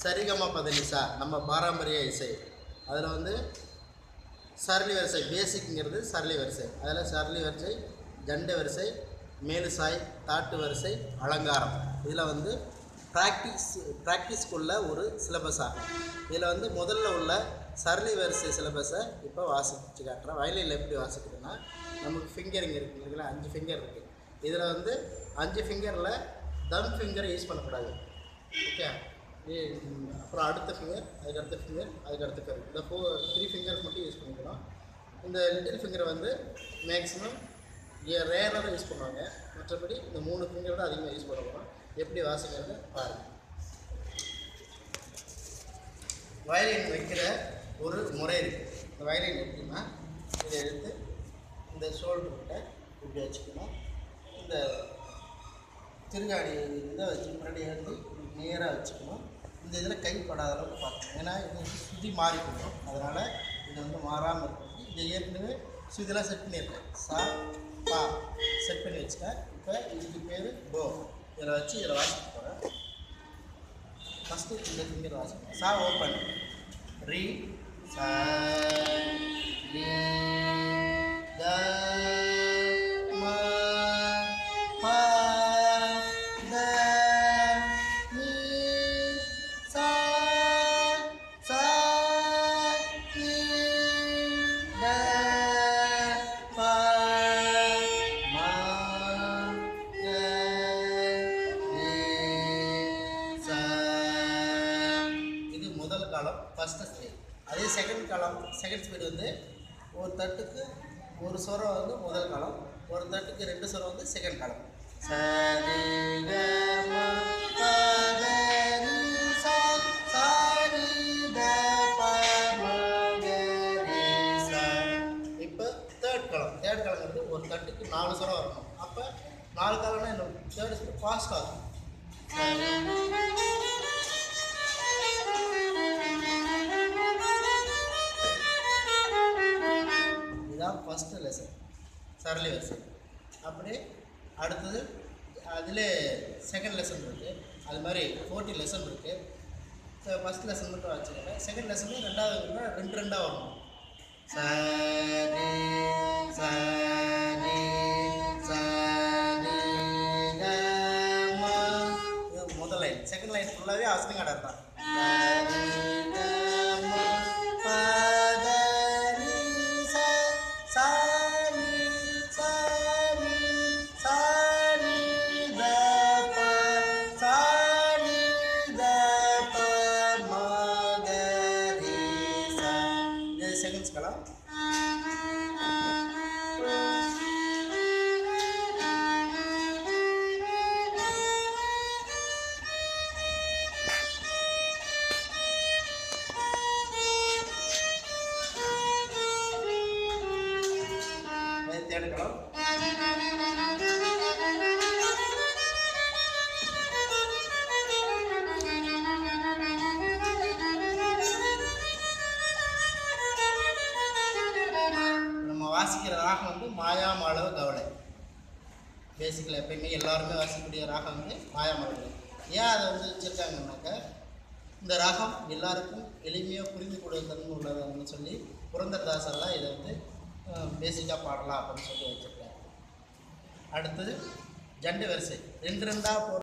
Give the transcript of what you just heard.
சரிகம பதனிசா நம்ம பாரம்பரிய இசை அதில் வந்து சரளி வரிசை பேசிக்ங்கிறது சரளி வரிசை அதில் சரளி வரிசை ஜண்டு வரிசை மேலுசாய் தாட்டு வரிசை அலங்காரம் இதில் வந்து ப்ராக்டிஸ் ப்ராக்டிஸ்க்குள்ள ஒரு சிலபஸ் ஆகும் இதில் வந்து முதல்ல உள்ள சரளி வரிசை சிலபஸை இப்போ வாசிச்சு காட்டுறேன் வயலில் எப்படி வாசிக்கிறதுன்னா நமக்கு ஃபிங்கரிங் இருக்குது இல்லைங்களா அஞ்சு ஃபிங்கர் இருக்குது இதில் வந்து அஞ்சு ஃபிங்கரில் தம் ஃபிங்கரை யூஸ் பண்ணக்கூடாது ஓகே அப்புறம் அடுத்த ஃபிங்கர் அதுக்கு அடுத்த ஃபிங்கர் அதுக்கு அடுத்த ஃபிங்கர் இந்த ஃபோர் த்ரீ ஃபிங்கர்ஸ் மட்டும் யூஸ் பண்ணிக்கலாம் இந்த லிட்டில் ஃபிங்கரை வந்து மேக்ஸிமம் ரேராக யூஸ் பண்ணுவாங்க மற்றபடி இந்த மூணு ஃபிங்கர் தான் அதிகமாக யூஸ் பண்ண போகிறோம் எப்படி வாசிக்கிறது பாருங்கள் வயலின் வைக்கிற ஒரு முறை இருக்குது இந்த வயலின் எப்படின்னா இதை எடுத்து இந்த ஷோல்டர் கிட்ட இப்படி வச்சுக்கணும் இந்த திருகாடி இதை வச்சு முன்னாடி எடுத்து நேராக வச்சுக்கணும் இந்த இதில் கைப்படாத அளவுக்கு பார்க்கணும் ஏன்னா இது சுதி மாறி போகும் அதனால் இது வந்து மாறாமல் இருக்கும் இதை ஏற்கனவே சுதிலாம் செட் பண்ணியிருக்கேன் சா பா செட் பண்ணி வச்சுட்டேன் இப்போ இதுக்கு பேர் போ இதில் வச்சு இதில் வாசிக்க போகிறேன் ஃபஸ்ட்டு இந்த ஃபிங்கர் வாசிக்கணும் சா ஓப்பன் ரீ சா ரீ த ம ப த நீ சா சா நீ த ப ம க ரீ சா இது முதல் காலம் ஃபஸ்ட்டு ஸ்டேஜ் அதே செகண்ட் காலம் செகண்ட் ஸ்பீடு வந்து ஒரு தட்டுக்கு ஒரு சொரம் வந்து முதல் காலம் ஒரு தட்டுக்கு ரெண்டு சொரம் வந்து செகண்ட் காலம் சரி க ம ப த நீ சா சா நீ த ப ம க ரீ சா இப்போ தேர்ட் காலம் தேர்ட் காலங்கிறது ஒரு தட்டுக்கு நாலு சொரம் வரணும் அப்போ நாலு காலம்னா என்ன தேர்ட் ஸ்பீடு ஃபாஸ்ட் ஆகும் இதுதான் ஃபஸ்ட்டு லெசன் சரளி லெசன் அப்படியே அடுத்தது அதில் செகண்ட் லெசன் இருக்குது அது மாதிரி ஃபோர்ட்டி லெசன் இருக்குது ஃபஸ்ட் லெசன் மட்டும் வச்சுக்கோங்க செகண்ட் லெசன் ரெண்டாவது இருக்குன்னா ரெண்டு ரெண்டாக வரணும் சரி சரி சரி க ம இது முதல் லைன் செகண்ட் லைன் ஃபுல்லாகவே அஸ்திங் ஆர்டர் தான் சரி க ம ப த நீ சா சா நீ சா நீ சா நீ த ப சா நீ த ப ம க ரீ சா இது செகண்ட் ஸ்கலம் தேர்ட் கலம் நம்ம வாசிக்கிற ராகம் வந்து மாயாமாளவ கவலை பேசிக்கல எப்பயுமே எல்லாருமே வாசிக்கக்கூடிய ராகம் வந்து மாயாமாளவ ஏன் அதை வந்து வச்சுருக்காங்கன்னாக்கா இந்த ராகம் எல்லாருக்கும் எளிமையாக புரிந்து கொள்ள தன்மை உள்ளதுன்னு சொல்லி புரந்தரதாசெல்லாம் இதை வந்து பேசிக்காக பாடலாம் அப்படின்னு சொல்லி வச்சுருக்காங்க அடுத்தது ஜண்டு வரிசை ரெண்டு ரெண்டாக போ